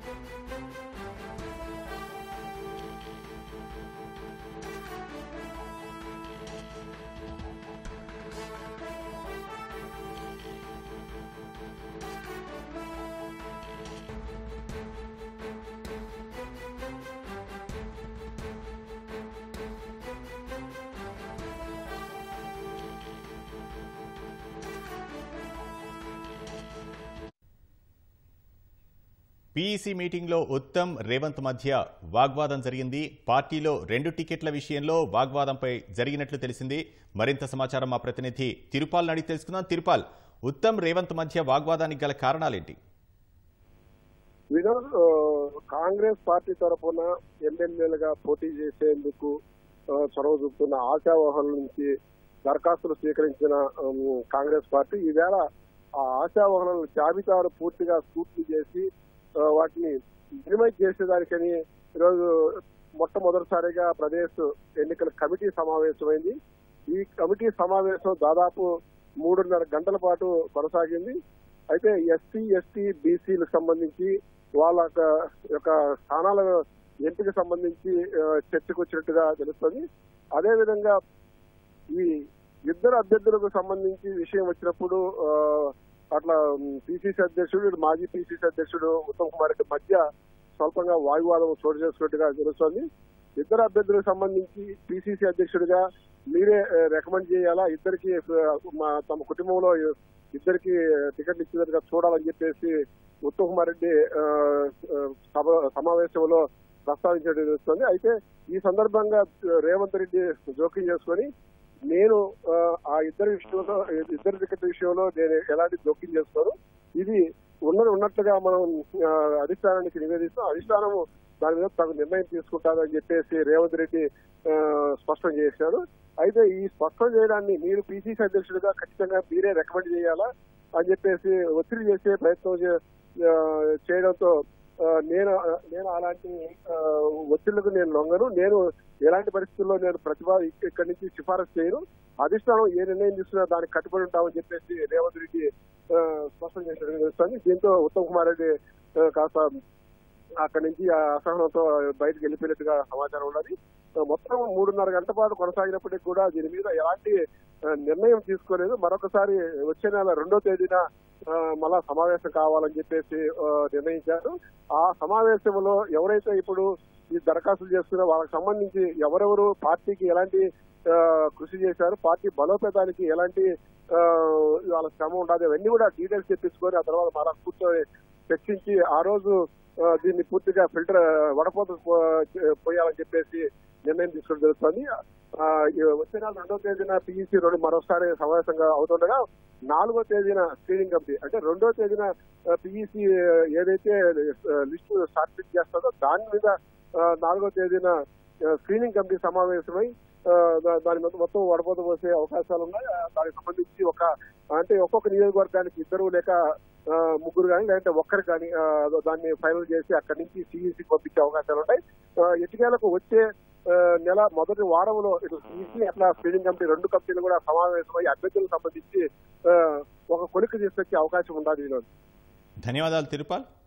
PEC మీటింగ్లో ఉత్తమ్ రేవంత్ మధ్య వాగ్వాదం జరిగింది పార్టీలో రెండు టికెట్ల విషయంలో వాగ్వాదంపై జరిగినట్లు తెలిసింది మరింత సమాచారం మా ప్రతినిధి తిరుపాల్ అడిగి తెలుసుకుందాం తిరుపాల్ ఉత్తమ్ రేవంత్ మధ్య వాగ్వాదానికి గల కారణాలేంటి వినోద్ ఆ, కాంగ్రెస్ పార్టీ తరఫున ఎమ్మెల్యేలుగా పోటీ చేసేందుకు ఆ, చొరవ చూపుతున్న ఆశావహుల నుంచి దరఖాస్తులు స్వీకరించిన ఉమ్, కాంగ్రెస్ పార్టీ ఈవేళ ఆ ఆశావహుల జాబితాను పూర్తిగా స్ఫూర్తి చేసి ఆ, వాటిని మినిమైజ్ చేసేదానికని ఈరోజు మొట్టమొదటిసారిగా ప్రదేశ్ ఎన్నికల కమిటీ సమావేశమైంది ఈ కమిటీ సమావేశం దాదాపు మూడున్నర గంటల పాటు కొనసాగింది అయితే ఎస్సీ ఎస్టీ బీసీలకు సంబంధించి వాళ్ళ యొక్క- యొక్క స్థానాల ఎంపిక సంబంధించి ఆ, చర్చకు వచ్చినట్టుగా తెలుస్తుంది అదే విధంగా ఈ ఇద్దరు అభ్యర్థులకు సంబంధించి విషయం వచ్చినప్పుడు ఆ, అట్లా పిసిసి అధ్యక్షుడు ఇటు మాజీ పిసిసి అధ్యక్షుడు ఉత్తమ్ కుమార్ రెడ్డి మధ్య స్వల్పంగా వాయువాదం చోటు చేసుకున్నట్టుగా తెలుస్తోంది ఇద్దరు అభ్యర్థులకు సంబంధించి పిసిసి అధ్యక్షుడిగా మీరే రికమెండ్ చేయాలా ఇద్దరికి ఆ, మా తమ కుటుంబంలో ఇద్దరికి టికెట్లు ఇచ్చేదానికి చూడాలని చెప్పేసి ఉత్తమ్ కుమార్ రెడ్డి ఆ, ఆ, సభ సమావేశంలో ప్రస్తావించడం తెలుస్తుంది అయితే ఈ సందర్భంగా రేవంత్ రెడ్డి జోక్యం చేసుకొని నేను ఆ, ఆ ఇద్దరి విషయంలో ఇద్దరి టికెట్ విషయంలో నేను ఎలాంటి జోక్యం చేసుకోను ఇది ఉన్నది ఉన్నట్లుగా మనం ఆ, అధిష్టానానికి నివేదిస్తాం అధిష్టానం దాని మీద తగు నిర్ణయం తీసుకుంటారని చెప్పేసి రేవంత్ రెడ్డి ఆ, స్పష్టం చేశారు అయితే ఈ స్పష్టం చేయడాన్ని మీరు పిసిసి అధ్యక్షుడిగా ఖచ్చితంగా మీరే రికమెండ్ చేయాలా అని చెప్పేసి ఒత్తిడి చేసే ప్రయత్నం చే- ఆ, చేయడంతో ఆ, నేను నేను అలాంటి ఆ, ఒత్తిళ్లకు నేను లొంగను నేను ఎలాంటి పరిస్థితుల్లో నేను ప్రతిభ ఇక్కడి నుంచి సిఫారసు చేయను అధిష్టానం ఏ నిర్ణయం తీసుకున్నా దానికి కట్టుబడి ఉంటామని చెప్పేసి రేవంత్ రెడ్డి ఆ, స్పష్టం చేసినట్టు తెలుస్తుంది దీంతో ఉత్తమ్ కుమార్ రెడ్డి ఆ, కాస్త అక్కడి నుంచి ఆ అసహనంతో బయటకు వెళ్ళిపోయినట్టుగా సమాచారం ఉన్నది ఆ, మొత్తం మూడున్నర గంటల పాటు కొనసాగినప్పటికీ కూడా దీని మీద ఎలాంటి ఆ, నిర్ణయం తీసుకోలేదు మరొకసారి వచ్చే నెల రెండో తేదీన ఆ, మళ్ళా సమావేశం కావాలని చెప్పేసి ఆ, నిర్ణయించారు ఆ సమావేశంలో ఎవరైతే ఇప్పుడు ఈ దరఖాస్తులు చేస్తున్నారో వాళ్ళకి సంబంధించి ఎవరెవరు పార్టీకి ఎలాంటి ఆ, కృషి చేశారు పార్టీ బలోపేతానికి ఎలాంటి ఆ, వాళ్ళ శ్రమ ఉండాలి అవన్నీ కూడా డీటెయిల్స్ తెప్పించుకొని ఆ తర్వాత మళ్ళా కూర్చొని చర్చించి ఆ రోజు ఆ, దీన్ని పూర్తిగా ఫిల్టర్ వడపోత పో- పోయాలని చెప్పేసి నిర్ణయం తీసుకోవడం జరుగుతుంది ఆ, ఈ వచ్చే నెల రెండో తేదీన పిఈసీ రెండు మరోసారి సమావేశంగా అవుతుండగా నాలుగో తేదీన స్క్రీనింగ్ కమిటీ అంటే రెండో తేదీన పిఈసీ ఏదైతే లిస్టు స్టార్ట్ చేస్తుందో దాని మీద ఆ, నాలుగో తేదీన ఆ, స్క్రీనింగ్ కమిటీ సమావేశమై ఆ, దా- దాని మీద మొత్తం వడపోత పోసే అవకాశాలు ఉన్నాయి ఆ, దానికి సంబంధించి ఒక అంటే ఒక్కొక్క నియోజకవర్గానికి ఇద్దరు లేక ఆ, ముగ్గురు కానీ లేదంటే ఒక్కరు కానీ ఆ, దాన్ని ఫైనల్ చేసి అక్కడి నుంచి సిఈసి పంపించే అవకాశాలు ఉంటాయి ఆ, ఎటుకేలకు వచ్చే ఆ, నెల మొదటి వారంలో ఇటు సిఈసి అట్లా స్క్రీనింగ్ కమిటీ రెండు కమిటీలు కూడా సమావేశమై అభ్యర్థులకు సంబంధించి ఆ, ఒక కొలిక్కి తీసుకొచ్చే అవకాశం ఉండాలి ఈరోజు ధన్యవాదాలు తిరుపాల్